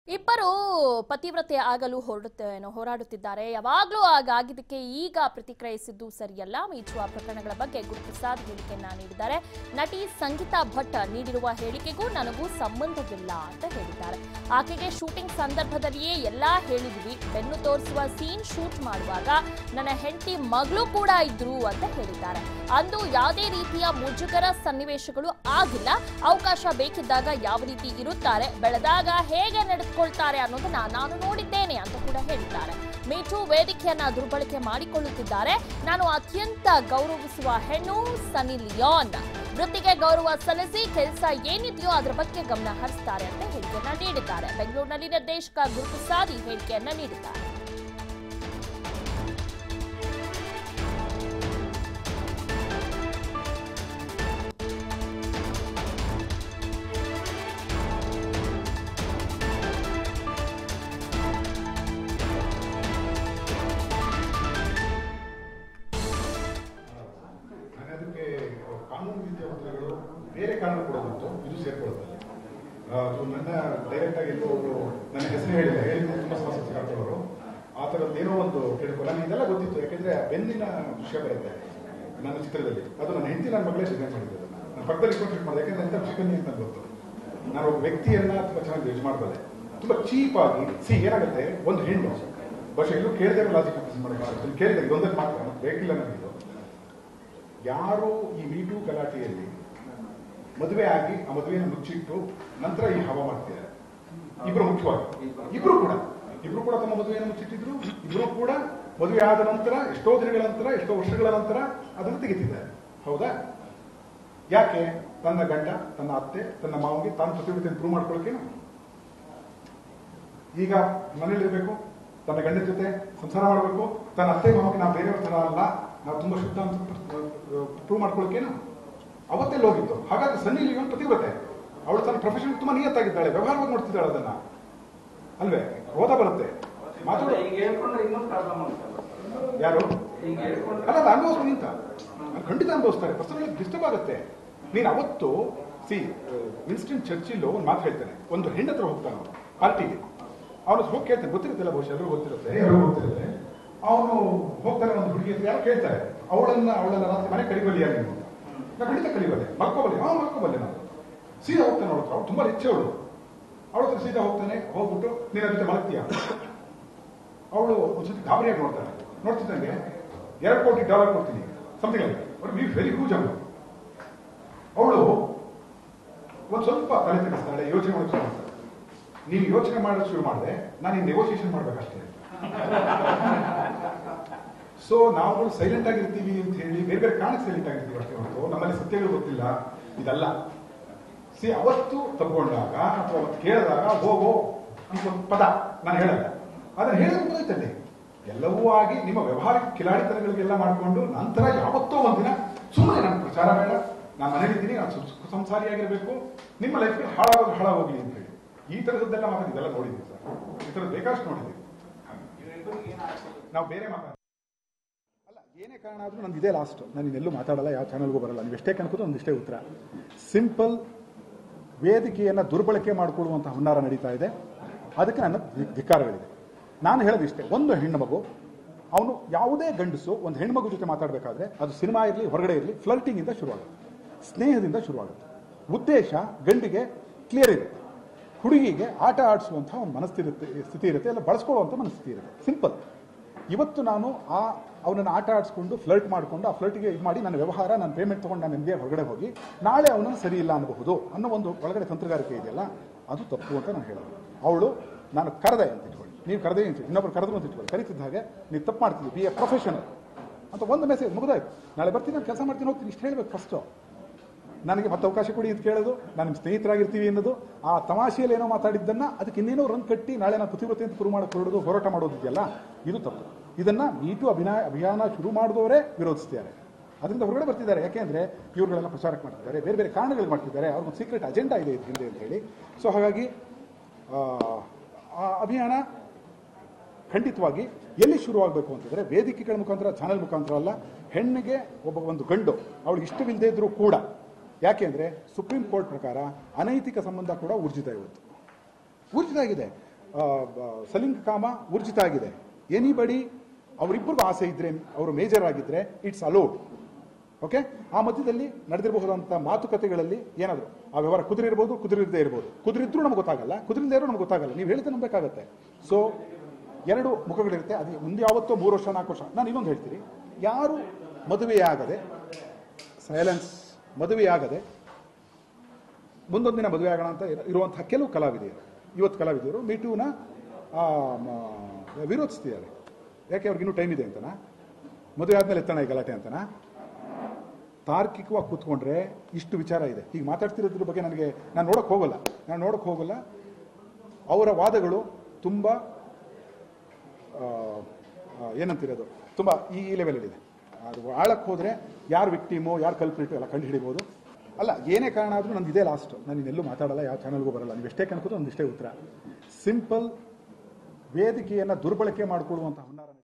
ಇಬ್ಬರು ಪತಿವ್ರತೆ ಆಗಲು ಹೊರಡುತ್ತೇನೋ ಹೋರಾಡುತ್ತಿದ್ದಾರೆ ಯಾವಾಗಲೂ ಹಾಗಾಗಿದ್ದಕ್ಕೆ ಈಗ ಪ್ರತಿಕ್ರಿಯಿಸಿದ್ದು ಸರಿಯಲ್ಲ ಮೀಚುವ ಪ್ರಕರಣಗಳ ಬಗ್ಗೆ ಗುರುಪ್ರಸಾದ್ ಹೇಳಿಕೆಯನ್ನ ನೀಡಿದ್ದಾರೆ ನಟಿ ಸಂಗೀತಾ ಭಟ್ ನೀಡಿರುವ ಹೇಳಿಕೆಗೂ ನನಗೂ ಸಂಬಂಧವಿಲ್ಲ ಅಂತ ಹೇಳಿದ್ದಾರೆ ಆಕೆಗೆ ಶೂಟಿಂಗ್ ಸಂದರ್ಭದಲ್ಲಿಯೇ ಎಲ್ಲಾ ಹೇಳಿದ್ವಿ ಬೆನ್ನು ತೋರಿಸುವ ಸೀನ್ ಶೂಟ್ ಮಾಡುವಾಗ ನನ್ನ ಹೆಂಡತಿ ಮಗಳು ಕೂಡ ಇದ್ರು ಅಂತ ಹೇಳಿದ್ದಾರೆ ಅಂದು ಯಾವುದೇ ರೀತಿಯ ಮುಜುಗರ ಸನ್ನಿವೇಶಗಳು ಆಗಿಲ್ಲ ಅವಕಾಶ ಬೇಕಿದ್ದಾಗ ಯಾವ ರೀತಿ ಇರುತ್ತಾರೆ ಬೆಳೆದಾಗ ಹೇಗೆ ನಡೆದುಕೊಳ್ತಾರೆ ಅನ್ನೋದನ್ನ ನಾನು ನೋಡಿದ್ದೇನೆ ಅಂತ ಕೂಡ ಹೇಳಿದ್ದಾರೆ ಮೀಟು ವೇದಿಕೆಯನ್ನ ದುರ್ಬಳಕೆ ಮಾಡಿಕೊಳ್ಳುತ್ತಿದ್ದಾರೆ ನಾನು ಅತ್ಯಂತ ಗೌರವಿಸುವ ಹೆಣ್ಣು ಸನಿ ಲಿಯೋನ್ ವೃತ್ತಿಗೆ ಗೌರವ ಸಲ್ಲಿಸಿ ಕೆಲಸ ಏನಿದೆಯೋ ಅದರ ಬಗ್ಗೆ ಗಮನ ಹರಿಸ್ತಾರೆ ಅಂತ ಹೇಳಿಕೆಯನ್ನ ನೀಡಿದ್ದಾರೆ ಬೆಂಗಳೂರಿನಲ್ಲಿ ನಿರ್ದೇಶಕ ಗುರುಪ್ರಸಾದ್ ಈ ಹೇಳಿಕೆಯನ್ನ ನೀಡಿದ್ದಾರೆ ಹಾಗೆ ಅದಕ್ಕೆ ಕಾನೂನು ವಿದ್ಯಾವಂತರುಗಳು ಬೇರೆ ಕಾನೂನು ಕೊಡೋದಂತು ಇದು ಸೇರ್ಕೊಳ್ಳುತ್ತಲ್ಲ ನನ್ನ ಡೈರೆಕ್ಟ್ ಆಗಿ ಎಲ್ಲೋ ಒಬ್ರು ನನ್ನ ಹೆಸರು ಹೇಳಿಲ್ಲ ಹೇಳಿದ್ರೆ ತುಂಬ ಸಮಸ್ಯೆ ಸಿಗಾಕೊಳ್ಳೋರು ಆ ಥರದ್ದು ಏನೋ ಒಂದು ಕೇಳ್ಕೊ ನನಗೆ ಇದೆಲ್ಲ ಗೊತ್ತಿತ್ತು ಯಾಕೆಂದ್ರೆ ಆ ಬೆನ್ನಿನ ವಿಷಯ ಬರುತ್ತೆ ನನ್ನ ಚಿತ್ರದಲ್ಲಿ ಅದು ನನ್ನ ಹೆಂಡತಿ ನನ್ನ ಮಗಳೇ ಡಿಸೈನ್ ಮಾಡಿದ್ದು ಅದನ್ನ ನಾನು ಪಕ್ಕದಲ್ಲಿ ಕಾನ್ಸಂಟ್ರೇಟ್ ಮಾಡಿದೆ ಯಾಕೆಂದ್ರೆ ಎಂಥ ಚಿಕನ್ನಿ ಅಂತ ಗೊತ್ತು ನಾನು ಒಬ್ಬ ವ್ಯಕ್ತಿಯನ್ನ ತುಂಬ ಚೆನ್ನಾಗಿ ಯೂಸ್ ಮಾಡ್ಬಲ್ಲೆ ತುಂಬ ಚೀಪ್ ಆಗಿ ಸಿ ಏನಾಗುತ್ತೆ ಒಂದು ಹೆಣ್ಣು ಬಹುಶಃ ಎಲ್ಲೂ ಕೇಳದೆ ಲಾಜಿಕ್ ಮಾಡೋದು ಕೇಳಿದೆ ಇದೊಂದಕ್ಕೆ ಮಾತ್ರ ಮತ್ತೆ ಬೇಕಿಲ್ಲ ನನಗಿದು ಯಾರು ಈ ಮೀಟು ಗಲಾಟೆಯಲ್ಲಿ ಮದುವೆ ಆಗಿ ಆ ಮದುವೆಯನ್ನು ಮುಚ್ಚಿಟ್ಟು ನಂತರ ಈ ಹವ ಮಾಡ್ತಿದ್ದಾರೆ ಇಬ್ರು ಮುಖ್ಯವಾಗಿ ಇಬ್ರು ಕೂಡ ಇಬ್ರು ಕೂಡ ತಮ್ಮ ಮದುವೆಯನ್ನು ಮುಚ್ಚಿಟ್ಟಿದ್ರು ಇಬ್ರು ಕೂಡ ಮದುವೆ ಆದ ನಂತರ ಎಷ್ಟೋ ದಿನಗಳ ನಂತರ ಎಷ್ಟೋ ವರ್ಷಗಳ ನಂತರ ಅದನ್ನು ತೆಗಿತಿದ್ದಾರೆ ಹೌದಾ ಯಾಕೆ ತನ್ನ ಗಂಡ ತನ್ನ ಅತ್ತೆ ತನ್ನ ಮಾವನಿಗೆ ತಾನು ಪ್ರತಿಭಟನೆ ಪ್ರೂವ್ ಮಾಡ್ಕೊಳ್ಳೋಕೇನು ಈಗ ಮನೇಲಿರ್ಬೇಕು ತನ್ನ ಗಂಡನ ಜೊತೆ ಸಂಸಾರ ಮಾಡಬೇಕು ತನ್ನ ಅತ್ತೆ ಮಾವನಿಗೆ ನಾವು ಬೇರೆಯವ್ರ ಥರ ಅಲ್ಲ ನಾವು ತುಂಬಾ ಶುದ್ಧ ಅಂತ ಪ್ರೂವ್ ಮಾಡ್ಕೊಳ್ಳೋಕೇನು ಅವತ್ತೆಲ್ಲ ಹೋಗಿತ್ತು ಹಾಗಾದ್ರೆ ಸನ್ನಿ ಲಿಯೋನ್ ಪ್ರತಿಭಟನೆ ಅವಳು ತನ್ನ ಪ್ರೊಫೆಷನ್ ತುಂಬಾ ನಿಯತ್ತಾಗಿದ್ದಾಳೆ ವ್ಯವಹಾರವಾಗಿ ನೋಡ್ತಿದ್ದಾಳೆ ಅದನ್ನ ಅಲ್ವೇ ಹೋದ ಬರುತ್ತೆ ಮಾತಾಡೋ ಈಗ ಹೇಳ್ಕೊಂಡ್ರೆ ಇನ್ನೂ ಪ್ರಾಬ್ಲಮ್ ಆಗ್ತಲ್ಲ ಯಾರು ಈಗ ಹೇಳ್ಕೊಂಡ್ರೆ ಅಲ್ಲ ಅದು ಅನುಭವಿಸ್ತು ನಿಂತ ಅದು ಖಂಡಿತ ಅನುಭವಿಸ್ತಾರೆ ಪರ್ಸನಲ್ ಡಿಸ್ಟರ್ಬ್ ಆಗುತ್ತೆ ನೀನು ಅವತ್ತು ಸಿ ವಿನ್ಸ್ಟನ್ ಚರ್ಚಿಲ್ ಒಂದು ಮಾತು ಹೇಳ್ತಾನೆ ಒಂದು ಹೆಣ್ಣು ಹತ್ರ ಹೋಗ್ತಾನೆ ಅವನು ಪಾರ್ಟಿಗೆ ಅವನು ಹೋಗಿ ಕೇಳ್ತಾನೆ ಗೊತ್ತಿರುತ್ತಲ್ಲ ಬಹುಶಃ ಎಲ್ಲರೂ ಗೊತ್ತಿರುತ್ತೆ ಎಲ್ಲರೂ ಗೊತ್ತಿರುತ್ತೆ ಅವನು ಹೋಗ್ತಾನೆ ಒಂದು ಹುಡುಗಿ ಹತ್ರ ಯಾರು ಕೇಳ್ತಾರೆ ಅವಳನ್ನ ಅವಳನ್ನ ರಾತ್ರಿ ಮನೆ ಕಡಿಬಲ್ಲಿ ಯಾರು ನೀವು ನಾ ಖಂಡಿತ ಕಲಿಬಲ್ಲೆ ಮಲ್ಕೋಬಲ್ಲೆ ಹಾಂ ಮಲ್ಕೋಬಲ್ಲೆ ನಾನು ಸೀದಾ ಹೋಗ್ತಾನೆ ಅವಳ ಹತ್ರ ಅವಳು ತುಂಬಾ ಹೆಚ್ಚು ಅವಳು ಅವಳ ಹತ್ರ ಸೀದಾ ಹೋಗ್ತಾನೆ ಹೋಗ್ಬಿಟ್ಟು ನೀನು ಅದ್ರ ಜೊತೆ ಮಲಗ್ತೀಯ ಅವಳು ಒಂದ್ಸತಿ ಗಾಬರಿಯಾಗಿ ನೋಡ್ತಾಳೆ ನೋಡ್ತಿದ್ದಂಗೆ ಎರಡು ಕೋಟಿ ಡಾಲರ್ ಕೊಡ್ತೀನಿ something like but we very huge amount ಅವಳು ಒಂದು ಸ್ವಲ್ಪ ತಲೆ ತೆಗೆಸ್ತಾಳೆ ಯೋಚನೆ ಮಾಡೋಕೆ ಶುರು ಮಾಡ್ತಾಳೆ ನೀನು ಯೋಚನೆ ಮಾಡೋದು ಶುರು ಮಾಡಿದೆ ನಾನು ಈ ನೆಗೋಸಿಯೇಷನ್ ಮಾಡ್ಬೇಕಷ್ಟೇ ಸೊ ನಾವು ಸೈಲೆಂಟ್ ಆಗಿರ್ತೀವಿ ಅಂತ ಹೇಳಿ ಬೇರೆ ಬೇರೆ ಕಾರಣಕ್ಕೆ ಸೈಲೆಂಟ್ ಆಗಿರ್ತೀವಿ ಅಷ್ಟೇ ಹೊರತು ನಮ್ಮಲ್ಲಿ ಸತ್ಯಗಳು ಗೊತ್ತಿಲ್ಲ ಇದಲ್ಲ ಸಿ ಅವತ್ತು ತಗೊಂಡಾಗ ಅಥವಾ ಅವತ್ತು ಕೇಳಿದಾಗ ಹೋಗೋ ಅಂತ ಒಂದು ಪದ ನಾನು ಹೇಳಲ್ಲ ಅದನ್ನ ಹೇಳಿದ್ರೆ ಮುಗಿದೈತಲ್ಲಿ ಎಲ್ಲವೂ ಆಗಿ ನಿಮ್ಮ ವ್ಯವಹಾರಿಕ ಕಿಲಾಡಿತನಗಳಿಗೆಲ್ಲ ಮಾಡಿಕೊಂಡು ನಂತರ ಯಾವತ್ತೋ ಒಂದಿನ ಸುಮ್ಮನೆ ನನ್ನ ಪ್ರಚಾರ ಬೇಡ ನಾನು ಮನೇಲಿದ್ದೀನಿ ನಾನು ಸುಖ ಸುಖ ಸಂಸಾರಿಯಾಗಿರ್ಬೇಕು ನಿಮ್ಮ ಲೈಫ್ಗೆ ಹಾಳಾಗೋದು ಹಾಳಾಗೋಗ್ಲಿ ಅಂತ ಹೇಳಿ ಈ ಥರದ್ದೆಲ್ಲ ಮಾತಾಡಿದ್ದೆಲ್ಲ ನೋಡಿದ್ದೀವಿ ಸರ್ ಈ ಥರದ್ದು ಬೇಕಾಷ್ಟು ನೋಡಿದ್ದೀವಿ ನಾವು ಬೇರೆ ಮಾತಾಡ ಅಲ್ಲ ಏನೇ ಕಾರಣ ಆದರೂ ನಂದು ಇದೇ ಲಾಸ್ಟ್ ನಾನು ಇನ್ನೆಲ್ಲೂ ಮಾತಾಡಲ್ಲ ಯಾವ ಚಾನಲ್ಗೂ ಬರಲ್ಲ ನೀವು ಎಷ್ಟೇ ಕನ್ಕೋದು ಒಂದಿಷ್ಟೇ ಉತ್ತರ ಸಿಂಪಲ್ ವೇದಿಕೆಯನ್ನು ದುರ್ಬಳಕೆ ಮಾಡಿಕೊಳ್ಳುವಂತಹ ಹುನ್ನಾರ ನಡೀತಾ ಇದೆ ಅದಕ್ಕೆ ನನ್ನ ಧಿ- ಧಿಕ್ಕಾರಗಳಿದೆ ನಾನು ಹೇಳೋದಿಷ್ಟೇ ಒಂದು ಹೆಣ್ಣು ಮಗು ಅವನು ಯಾವುದೇ ಗಂಡಸು ಒಂದು ಹೆಣ್ಮಗು ಜೊತೆ ಮಾತಾಡಬೇಕಾದ್ರೆ ಅದು ಸಿನಿಮಾ ಇರಲಿ ಹೊರಗಡೆ ಇರಲಿ ಫ್ಲರ್ಟಿಂಗಿಂದ ಶುರುವಾಗುತ್ತೆ ಸ್ನೇಹದಿಂದ ಶುರುವಾಗುತ್ತೆ ಉದ್ದೇಶ ಗಂಡಿಗೆ ಕ್ಲಿಯರ್ ಇರುತ್ತೆ ಹುಡುಗಿಗೆ ಆಟ ಆಡಿಸುವಂತಹ ಒಂದು ಮನಸ್ಥಿತಿ ಇರುತ್ತೆ ಸ್ಥಿತಿ ಇರುತ್ತೆ ಎಲ್ಲ ಬಳಸ್ಕೊಳ್ಳುವಂಥ ಮನಸ್ಥಿತಿ ಇರುತ್ತೆ ಸಿಂಪಲ್ ಇವತ್ತು ನಾನು ಆ ಅವನನ್ನು ಆಟ ಆಡಿಸ್ಕೊಂಡು ಫ್ಲರ್ಟ್ ಮಾಡಿಕೊಂಡು ಆ ಫ್ಲರ್ಟ್ಗೆ ಇದು ಮಾಡಿ ನನ್ನ ವ್ಯವಹಾರ ನಾನು ಪೇಮೆಂಟ್ ತೊಗೊಂಡು ನಾನು ನಿಮಗೆ ಹೊರಗಡೆ ಹೋಗಿ ನಾಳೆ ಅವನನ್ನು ಸರಿ ಇಲ್ಲ ಅನ್ನಬಹುದು ಅನ್ನೋ ಒಂದು ಒಳಗಡೆ ತಂತ್ರಗಾರಿಕೆ ಇದೆಯಲ್ಲ ಅದು ತಪ್ಪು ಅಂತ ನಾನು ಹೇಳೋದು ಅವಳು ನಾನು ಕರೆದೆ ಅಂತ ಇಟ್ಕೊಳ್ಳಿ ನೀವು ಕರೆದೇ ಅಂತ ಇನ್ನೊಬ್ರು ಕರೆದ್ರು ಅಂತ ಇಟ್ಕೊಳ್ಳಿ ಕರಿತಿದ್ದ ಹಾಗೆ ನೀವು ತಪ್ಪು ಮಾಡ್ತಿದ್ವಿ ಬಿ ಎ ಪ್ರೊಫೆಷನಲ್ ಅಂತ ಒಂದು ಮೆಸೇಜ್ ಮುಗಿದಾಯ್ತು ನಾಳೆ ಬರ್ತೀನಿ ನಾನು ಕೆಲಸ ಮಾಡ್ತೀನಿ ಹೋಗ್ತೀನಿ ಇಷ್ಟು ಹೇಳಬೇಕು ಫಸ್ಟು ನನಗೆ ಮತ್ತೆ ಅವಕಾಶ ಕೊಡಿ ಅಂತ ಕೇಳೋದು ನಾನು ನಿಮ್ಮ ಸ್ನೇಹಿತರಾಗಿರ್ತೀವಿ ಅನ್ನೋದು ಆ ತಮಾಷೆಯಲ್ಲಿ ಏನೋ ಮಾತಾಡಿದ್ದನ್ನ ಅದಕ್ಕೆ ಇನ್ನೇನೋ ರಂಗ್ ಕಟ್ಟಿ ನಾಳೆ ನಾನು ಪತಿವ್ರತೆ ಅಂತ ಪ್ರೂವ್ ಮಾಡಕ್ಕೆ ಹೊರಡೋದು ಹೋರಾಟ ಮಾಡೋದಿದೆಯಲ್ಲ ಇದು ತಪ್ಪು ಇದನ್ನ ಮೀಟು ಅಭಿನಯ ಅಭಿಯಾನ ಶುರು ಮಾಡಿದವರೇ ವಿರೋಧಿಸ್ತಿದ್ದಾರೆ ಅದರಿಂದ ಹೊರಗಡೆ ಬರ್ತಿದ್ದಾರೆ ಯಾಕೆಂದ್ರೆ ಇವ್ರುಗಳೆಲ್ಲ ಪ್ರಚಾರಕ್ಕೆ ಮಾಡ್ತಿದ್ದಾರೆ ಬೇರೆ ಬೇರೆ ಕಾರಣಗಳು ಮಾಡ್ತಿದ್ದಾರೆ ಅವ್ರಿಗೊಂದು ಸೀಕ್ರೆಟ್ ಅಜೆಂಡಾ ಇದೆ ಇದ್ರ ಹಿಂದೆ ಅಂತ ಹೇಳಿ ಸೊ ಹಾಗಾಗಿ ಆ, ಆ ಅಭಿಯಾನ ಖಂಡಿತವಾಗಿ ಎಲ್ಲಿ ಶುರುವಾಗಬೇಕು ಅಂತಂದ್ರೆ ವೇದಿಕೆಗಳ ಮುಖಾಂತರ ಚಾನೆಲ್ ಮುಖಾಂತರ ಅಲ್ಲ ಹೆಣ್ಣಿಗೆ ಒಬ್ಬ ಒಂದು ಗಂಡು ಅವಳು ಇಷ್ಟವಿಲ್ಲದೆ ಇದ್ರೂ ಕೂಡ ಯಾಕೆಂದ್ರೆ ಸುಪ್ರೀಂ ಕೋರ್ಟ್ ಪ್ರಕಾರ ಅನೈತಿಕ ಸಂಬಂಧ ಕೂಡ ಊರ್ಜಿತ ಇವತ್ತು ಊರ್ಜಿತ ಆಗಿದೆ ಆ, ಬ- ಸಲಿಂಗ ಕಾಮ ಊರ್ಜಿತ ಆಗಿದೆ ಎನಿಬಡಿ ಅವರಿಬ್ಬರಿಗೂ ಆಸೆ ಇದ್ರೆ ಅವರು ಮೇಜರ್ ಆಗಿದ್ರೆ ಇಟ್ಸ್ ಅಲೋಡ್ ಓಕೆ ಆ ಮಧ್ಯದಲ್ಲಿ ನಡೆದಿರಬಹುದಂತ ಮಾತುಕತೆಗಳಲ್ಲಿ ಏನಾದ್ರು ಆ ವ್ಯವಹಾರ ಕುದುರಿರ್ಬೋದು ಕುದುರಿರದೇ ಇರ್ಬೋದು ಕುದುರಿದ್ರು ನಮ್ಗೆ ಗೊತ್ತಾಗಲ್ಲ ಕುದುರಿಲ್ಲದೆ ಇರೋ ನಮ್ಗೆ ಗೊತ್ತಾಗಲ್ಲ ನೀವು ಹೇಳಿದ್ರೆ ನಂಬೇಕಾಗತ್ತೆ ಸೊ ಎರಡು ಮುಖಗಳಿರುತ್ತೆ ಅದು ಮುಂದೆ ಯಾವತ್ತೋ ಮೂರು ವರ್ಷ ನಾಲ್ಕು ವರ್ಷ ನಾನು ಇನ್ನೊಂದು ಹೇಳ್ತೀನಿ ಯಾರು ಮದುವೆಯಾಗದೆ ಸೈಲೆನ್ಸ್ ಮದುವೆಯಾಗದೆ ಮುಂದೊಂದು ದಿನ ಮದುವೆ ಆಗೋಣ ಅಂತ ಇರ- ಇರುವಂತಹ ಕೆಲವು ಕಲಾವಿದೆಯರು ಇವತ್ತು ಕಲಾವಿದರು ಮೀಟೂನ ವಿರೋಧಿಸ್ತಿದ್ದಾರೆ ಯಾಕೆ ಅವ್ರಿಗೆ ಇನ್ನೂ ಟೈಮ್ ಇದೆ ಅಂತನಾ ಮದುವೆ ಆದ್ಮೇಲೆ ಎತ್ತಣ ಈ ಗಲಾಟೆ ಅಂತನಾ ತಾರ್ಕಿಕವಾಗಿ ಕೂತ್ಕೊಂಡ್ರೆ ಇಷ್ಟು ವಿಚಾರ ಇದೆ ಈಗ ಮಾತಾಡ್ತಿರೋದ್ರ ಬಗ್ಗೆ ನನಗೆ ನಾನು ನೋಡಕ್ ಹೋಗಲ್ಲ ನಾನು ನೋಡಕ್ ಹೋಗಲ್ಲ ಅವರ ವಾದಗಳು ತುಂಬ ಆ, ಆ, ಏನಂತಿರೋದು ತುಂಬ ಈ ಲೆವೆಲಲ್ಲಿದೆ ಅದು ಆಳಕ್ಕೆ ಹೋದರೆ ಯಾರು ವಿಕ್ಟಿಮು ಯಾರು ಕಲ್ಪ್ರಿಟು ಎಲ್ಲ ಕಂಡು ಹಿಡಿಬೋದು ಅಲ್ಲ ಏನೇ ಕಾರಣ ಆದರೂ ನಂದು ಇದೇ ಲಾಸ್ಟ್ ನಾನು ಇನ್ನೆಲ್ಲೂ ಮಾತಾಡಲ್ಲ ಯಾವ ಚಾನಲ್ಗೂ ಬರಲ್ಲ ನೀವು ಎಷ್ಟೇ ಕನ್ಕೋದು ಒಂದಿಷ್ಟೇ ಉತ್ತರ ಸಿಂಪಲ್ ವೇದಿಕೆಯನ್ನು ದುರ್ಬಳಕೆ ಮಾಡಿಕೊಳ್ಳುವಂಥ ಹುನ್ನಾರ